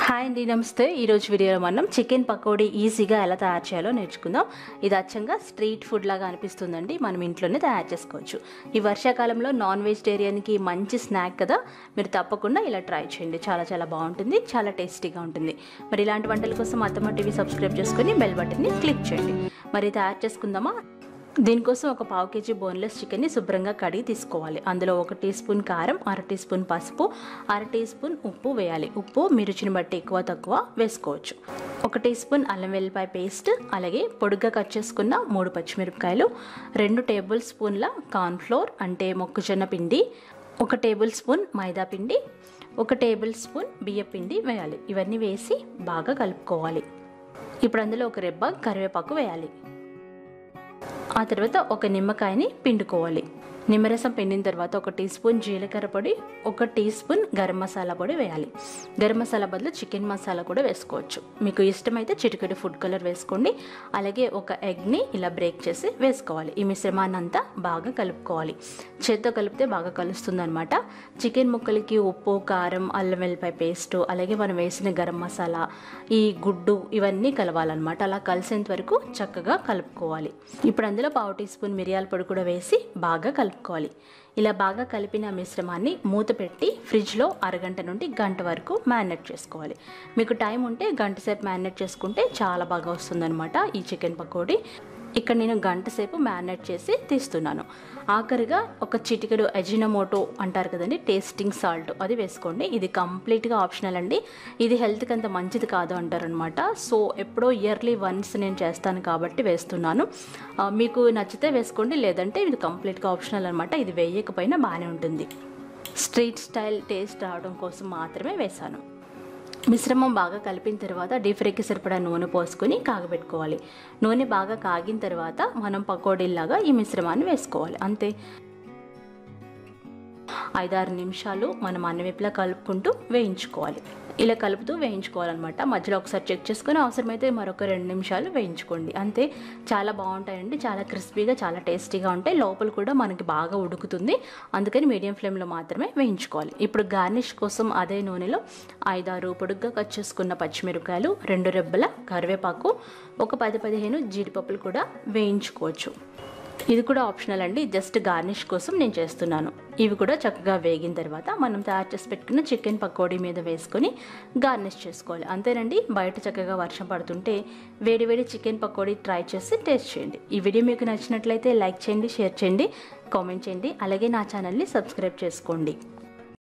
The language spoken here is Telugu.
హాయ్ అండి నమస్తే ఈరోజు వీడియోలో మనం చికెన్ పకోడీ ఈజీగా ఎలా తయారు చేయాలో నేర్చుకుందాం ఇది అచ్చంగా స్ట్రీట్ ఫుడ్ లాగా అనిపిస్తుందండి మనం ఇంట్లోనే తయారు చేసుకోవచ్చు ఈ వర్షాకాలంలో నాన్ వెజిటేరియన్కి మంచి స్నాక్ కదా మీరు తప్పకుండా ఇలా ట్రై చేయండి చాలా చాలా బాగుంటుంది చాలా టేస్టీగా ఉంటుంది మరి ఇలాంటి వంటల కోసం అత్తమ్మ టీవీ సబ్స్క్రైబ్ చేసుకొని బెల్ బటన్ని క్లిక్ చేయండి మరి తయారు చేసుకుందామా దీనికోసం ఒక పావు కేజీ బోన్లెస్ చికెన్ని శుభ్రంగా కడిగి తీసుకోవాలి అందులో ఒక టీ స్పూన్ కారం అర టీ స్పూన్ పసుపు అర టీ స్పూన్ ఉప్పు వేయాలి ఉప్పు మీ రుచిని బట్టి ఎక్కువ తక్కువ వేసుకోవచ్చు ఒక టీ స్పూన్ అల్లం వెల్లిపాయ పేస్ట్ అలాగే పొడుగ్గా కట్ చేసుకున్న మూడు పచ్చిమిరపకాయలు రెండు టేబుల్ స్పూన్ల కార్న్ఫ్లోర్ అంటే మొక్కజొన్న పిండి ఒక టేబుల్ స్పూన్ మైదా పిండి ఒక టేబుల్ స్పూన్ బియ్య పిండి వేయాలి ఇవన్నీ వేసి బాగా కలుపుకోవాలి ఇప్పుడు అందులో ఒక రెబ్బ కరివేపాకు వేయాలి ఆ తర్వాత ఒక నిమ్మకాయని పిండుకోవాలి నిమ్మరసం పిండిన తర్వాత ఒక టీ స్పూన్ జీలకర్ర పొడి ఒక టీ స్పూన్ గరం మసాలా పొడి వేయాలి గరం మసాలా బదులు చికెన్ మసాలా కూడా వేసుకోవచ్చు మీకు ఇష్టమైతే చిటికెడు ఫుడ్ కలర్ వేసుకోండి అలాగే ఒక ఎగ్ని ఇలా బ్రేక్ చేసి వేసుకోవాలి ఈ మిశ్రమాన్ని అంతా బాగా కలుపుకోవాలి చేత్తో కలిపితే బాగా కలుస్తుంది అనమాట చికెన్ ముక్కలకి ఉప్పు కారం అల్లం వెల్లిపాయ పేస్ట్ అలాగే మనం వేసిన గరం మసాలా ఈ గుడ్డు ఇవన్నీ కలవాలన్నమాట అలా కలిసేంత వరకు చక్కగా కలుపుకోవాలి ఇప్పుడు అందులో పావు టీ స్పూన్ మిరియాల పొడి కూడా వేసి బాగా కలుపుకోవాలి ఇలా బాగా కలిపిన మిశ్రమాన్ని మూత పెట్టి ఫ్రిడ్జ్లో అరగంట నుండి గంట వరకు మ్యారినేట్ చేసుకోవాలి మీకు టైం ఉంటే గంట సేపు మ్యారినేట్ చేసుకుంటే చాలా బాగా వస్తుందన్నమాట ఈ చికెన్ పకోడీ ఇక్కడ నేను గంట సేపు మ్యారినేట్ చేసి తీస్తున్నాను ఆఖరిగా ఒక చిటికెడు ఎజినమోటో అంటారు కదండి టేస్టింగ్ సాల్ట్ అది వేసుకోండి ఇది కంప్లీట్గా ఆప్షనల్ అండి ఇది హెల్త్కి అంత మంచిది కాదు అంటారనమాట సో ఎప్పుడో ఇయర్లీ వన్స్ నేను చేస్తాను కాబట్టి వేస్తున్నాను ఆ, మీకు నచ్చితే వేసుకోండి లేదంటే ఇది కంప్లీట్గా ఆప్షనల్ అనమాట ఇది వేయకపోయినా బాగానే ఉంటుంది స్ట్రీట్ స్టైల్ టేస్ట్ రావడం కోసం మాత్రమే వేశాను మిశ్రమం బాగా కలిపిన తర్వాత డీప్ ఫ్రైకి సరిపడా నూనె పోసుకొని కాగబెట్టుకోవాలి నూనె బాగా కాగిన తర్వాత మనం పకోడీలాగా ఈ మిశ్రమాన్ని వేసుకోవాలి అంతే ఐదారు నిమిషాలు మనం అన్ని వైపులా కలుపుకుంటూ వేయించుకోవాలి ఇలా కలుపుతూ వేయించుకోవాలన్నమాట మధ్యలో ఒకసారి చెక్ చేసుకొని అవసరమైతే మరొక రెండు నిమిషాలు వేయించుకోండి అంతే చాలా బాగుంటాయండి చాలా క్రిస్పీగా చాలా టేస్టీగా ఉంటాయి లోపల కూడా మనకి బాగా ఉడుకుతుంది అందుకని మీడియం ఫ్లేమ్లో మాత్రమే వేయించుకోవాలి ఇప్పుడు గార్నిష్ కోసం అదే నూనెలో ఐదారు పొడుగ్గా కట్ చేసుకున్న పచ్చిమిరపకాయలు రెండు రెబ్బల కరివేపాకు ఒక పది పదిహేను జీడిపప్పులు కూడా వేయించుకోవచ్చు ఇది కూడా ఆప్షనల్ అండి జస్ట్ గార్నిష్ కోసం నేను చేస్తున్నాను ఇవి కూడా చక్కగా వేగిన తర్వాత మనం తయారు చేసి పెట్టుకున్న చికెన్ పకోడీ మీద వేసుకొని గార్నిష్ చేసుకోవాలి అంతేనండి బయట చక్కగా వర్షం పడుతుంటే వేడి వేడి చికెన్ పకోడీ ట్రై చేసి టేస్ట్ చేయండి ఈ వీడియో మీకు నచ్చినట్లయితే లైక్ చేయండి షేర్ చేయండి కామెంట్ చేయండి అలాగే నా ఛానల్ని సబ్స్క్రైబ్ చేసుకోండి